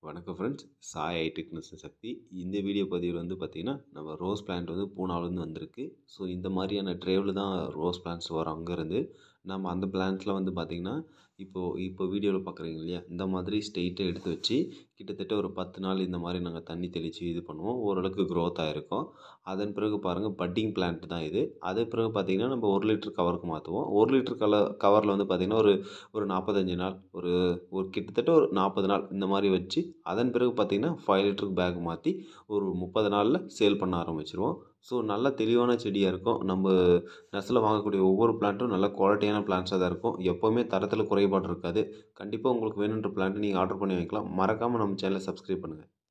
வணக்கம் ஃப்ரெண்ட்ஸ் சாய் ஐடெக்னஸ் சக்தி இந்த வீடியோ பதிவில் வந்து பார்த்திங்கன்னா நம்ம ரோஸ் பிளான்ட் வந்து பூனாவிலேருந்து வந்திருக்கு ஸோ இந்த மாதிரியான ட்ரேவில் தான் ரோஸ் பிளான்ட்ஸ் வரும் அங்கேருந்து நம்ம அந்த பிளான்ட்டில் வந்து பார்த்திங்கன்னா இப்போது இப்போ வீடியோவில் பார்க்குறீங்க இல்லையா இந்த மாதிரி ஸ்ட்ரெயிட்டாக எடுத்து வச்சு கிட்டத்தட்ட ஒரு பத்து நாள் இந்த மாதிரி நாங்கள் தண்ணி தெளித்து இது பண்ணுவோம் ஓரளவுக்கு க்ரோத் ஆகிருக்கும் அதன் பிறகு பாருங்கள் பட்டிங் பிளான்ட் தான் இது அதே பிறகு பார்த்திங்கன்னா நம்ம ஒரு லிட்டர் கவருக்கு மாற்றுவோம் ஒரு லிட்டர் கலர் கவரில் வந்து பார்த்திங்கன்னா ஒரு ஒரு நாற்பத்தஞ்சு நாள் ஒரு ஒரு கிட்டத்தட்ட ஒரு நாற்பது நாள் இந்த மாதிரி வச்சு அதன் பிறகு பார்த்திங்கன்னா ஃபைவ் லிட்டருக்கு பேக் மாற்றி ஒரு முப்பது நாளில் சேல் பண்ண ஆரம்பிச்சிருவோம் ஸோ நல்ல தெளிவான செடியாக இருக்கும் நம்ம நெசலில் வாங்கக்கூடிய ஒவ்வொரு பிளான்ட்டும் நல்ல குவாலிட்டியான பிளான்ட்ஸாக தான் இருக்கும் எப்போவுமே தரத்தில் குறைபாடு இருக்காது கண்டிப்பாக உங்களுக்கு வேணுன்ற பிளான்ட்டு நீங்கள் ஆர்டர் பண்ணி வைக்கலாம் மறக்காமல் நம்ம சேனலை சப்ஸ்கிரைப் பண்ணுங்கள்